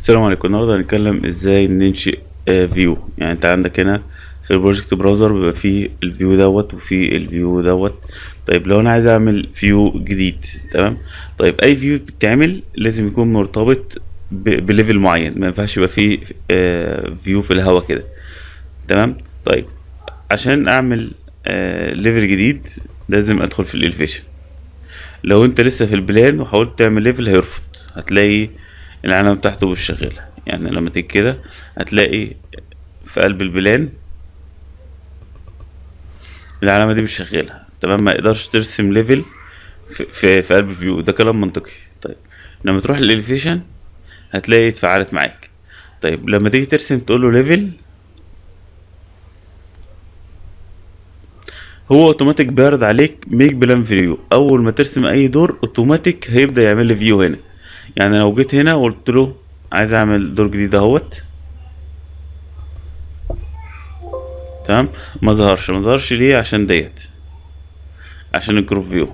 السلام عليكم النهارده هنتكلم ازاي ننشئ فيو يعني انت عندك هنا في البروجكت براوزر بيبقى فيه الفيو دوت وفيه الفيو دوت طيب لو انا عايز اعمل فيو جديد تمام طيب اي فيو بتتعمل لازم يكون مرتبط ب- بليفل معين ما ينفعش يبقى فيه فيو في الهوا كده تمام طيب عشان اعمل ليفل جديد لازم ادخل في الاليفيشن لو انت لسه في البلان وحاولت تعمل ليفل هيرفض هتلاقي العلامة بتاعته مش شغالة يعني لما تيجي كده هتلاقي في قلب البلان العلامة دي مش شغالة تمام ما يقدرش ترسم ليفل في, في, في قلب فيو ده كلام منطقي طيب لما تروح للإليفيشن هتلاقي اتفعلت معاك طيب لما تيجي ترسم تقول له ليفل هو اوتوماتيك بيعرض عليك ميك بلان فيو اول ما ترسم اي دور اوتوماتيك هيبدا يعمل لي فيو هنا يعني لو جيت هنا وقلت له عايز اعمل دور جديد اهوت تمام ما ظهرش ما ظهرش ليه عشان ديت عشان الجروب فيو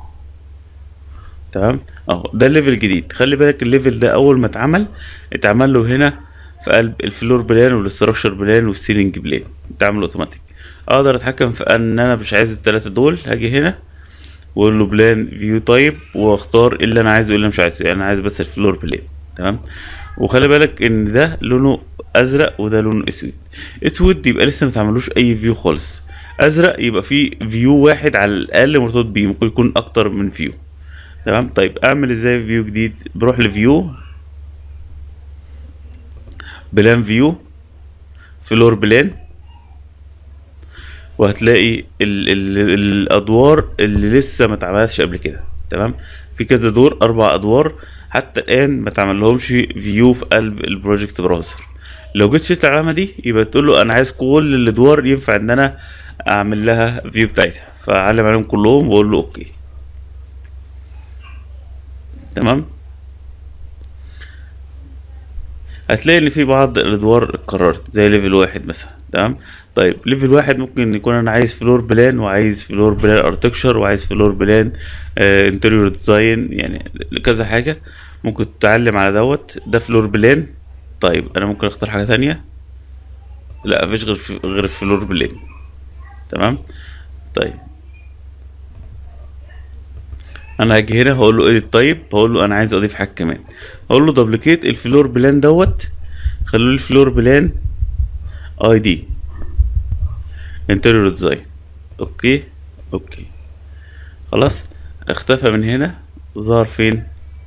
تمام اهو ده الليفل جديد خلي بالك الليفل ده اول ما اتعمل اتعمل له هنا في قلب الفلور بلان والاستراكشر بلان والسيلينج بلان اتعمل اوتوماتيك اقدر اتحكم في ان انا مش عايز التلاتة دول هاجي هنا واقول له بلان فيو تايب واختار إيه اللي انا عايزه وايه اللي مش عايزه يعني انا عايز بس الفلور بلان تمام وخلي بالك ان ده لونه ازرق وده لونه اسود اسود يبقى لسه متعملوش اي فيو خالص ازرق يبقى فيه فيو واحد على الاقل مرتبط بيه ممكن يكون اكتر من فيو تمام طيب اعمل ازاي فيو جديد بروح لفيو بلان فيو فلور بلان وهتلاقي ال ال الادوار اللي لسه ما اتعملتش قبل كده تمام في كذا دور اربع ادوار حتى الان ما تعملهمش فيو في قلب البروجكت براوزر لو جيت شلت العلامه دي يبقى تقول له انا عايز كل الادوار ينفع ان انا اعمل لها فيو بتاعتها فاعلم عليهم كلهم واقول له اوكي تمام هتلاقي ان في بعض الادوار اتكررت زي ليفل واحد مثلا تمام طيب ليفل واحد ممكن يكون انا عايز فلور بلان وعايز فلور بلان ارتكشر وعايز فلور بلان آه انتريور ديزاين يعني كذا حاجه ممكن تتعلم على دوت ده فلور بلان طيب انا ممكن اختار حاجه تانية لا مفيش غير في غير الفلور بلان تمام طيب انا هاجي هنا هقول له اديت طيب هقول له انا عايز اضيف حاجه كمان هقول له دبليكيت الفلور بلان دوت خلوا لي الفلور بلان اي دي انتريور ديزاين اوكي اوكي خلاص اختفى من هنا ظهر فين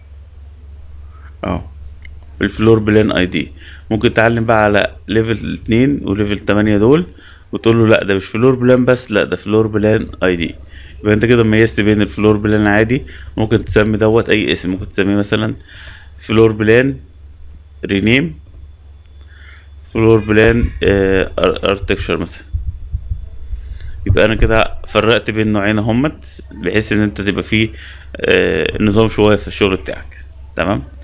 اهو في الفلور بلان اي دي ممكن تعلم بقى على ليفل اتنين وليفل تمانية دول وتقول له لا ده مش فلور بلان بس لا ده فلور بلان اي دي يبقى انت كده ميزت بين الفلور بلان عادي ممكن تسمي دوت اي اسم ممكن تسميه مثلا فلور بلان رينيم فلور بلان ارتكشر مثلا يبقى انا كده فرقت بين نوعين همت بحيث ان انت تبقى فيه آه نظام شويه في الشغل بتاعك تمام